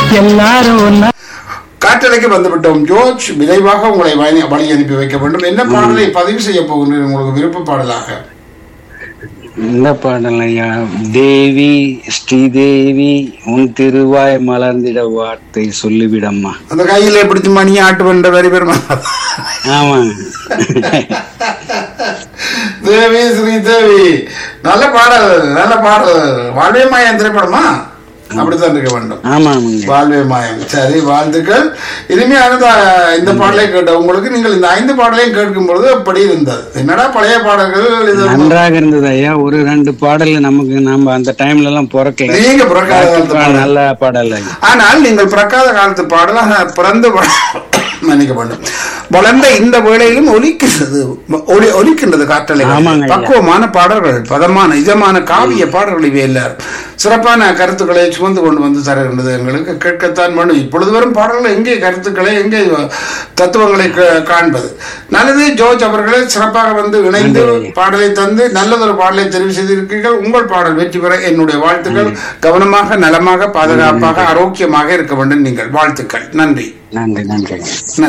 எல்லாரும் ஒன்னா காற்றலைக்கு வந்துவிட்டோம் ஜோர்ஜ் விரைவாக உங்களை வழி வழி அனுப்பி வைக்க வேண்டும் என்ன பாடலை பதிவு செய்ய போகின்றேன் உங்களுக்கு விருப்ப பாடலாக இந்த பாடல் ஐயா தேவி ஸ்ரீதேவி உன் திருவாய் மலர்ந்திட வார்த்தை சொல்லிவிடம்மா அந்த கையில பிடிச்சு மணி ஆட்டு பண்ற வரி பெருமா ஆமா தேவி ஸ்ரீ தேவி நல்ல பாடல் நல்ல பாடல் வாழ்வே மாயம் திரைப்படமா அப்படித்தான் இருக்க வேண்டும் ஆமா ஆமாங்க வாழ்வே மாயம் சரி வாழ்த்துக்கள் இனிமையானது அஹ், இந்த பாடலை கேட்ட உங்களுக்கு நீங்கள் இந்த ஐந்து பாடலையும் கேட்கும் பொழுது அப்படி இருந்தது என்னடா பழைய பாடல்கள் இது நன்றாக இருந்தது ஐயா ஒரு ரெண்டு பாடல் நமக்கு நம்ம அந்த டைம்ல எல்லாம் பிறக்கல நீங்க பிறக்காத காலத்து பாடல். நல்ல பாடல் ஐயா ஆனால் நீங்கள் பிறக்காத காலத்து பாடலாக பிறந்து வ- மன்னிக்க வேண்டும் வளர்ந்த இந்த வேளையிலும் ஒலிக்கின்றது ஒலி ஒலிக்கின்றது காற்றலை ஆமாங்க ஐயா. பக்குவமான பாடல்கள் பதமான இதமான காவிய பாடல்கள் இவை எல்லாரும் சிறப்பான கருத்துக்களை சுமந்து கொண்டு வந்து தருகின்றது எங்களுக்கு கேட்கத்தான் வேண்டும் இப்பொழுது வரும் பாடல்கள் எங்கே கருத்துக்களை எங்கே தத்துவங்களை கா- காண்பது நல்லது ஜோர்ஜ் அவர்களே சிறப்பாக வந்து இணைந்து பாடலை தந்து நல்லதொரு பாடலை தெரிவு செய்திருக்கிறீர்கள் உங்கள் பாடல் வெற்றி பெற என்னுடைய வாழ்த்துக்கள் கவனமாக நலமாக பாதுகாப்பாக ஆரோக்கியமாக இருக்க வேண்டும் நீங்கள் வாழ்த்துக்கள் நன்றி நன்றி நன்றி நன்றி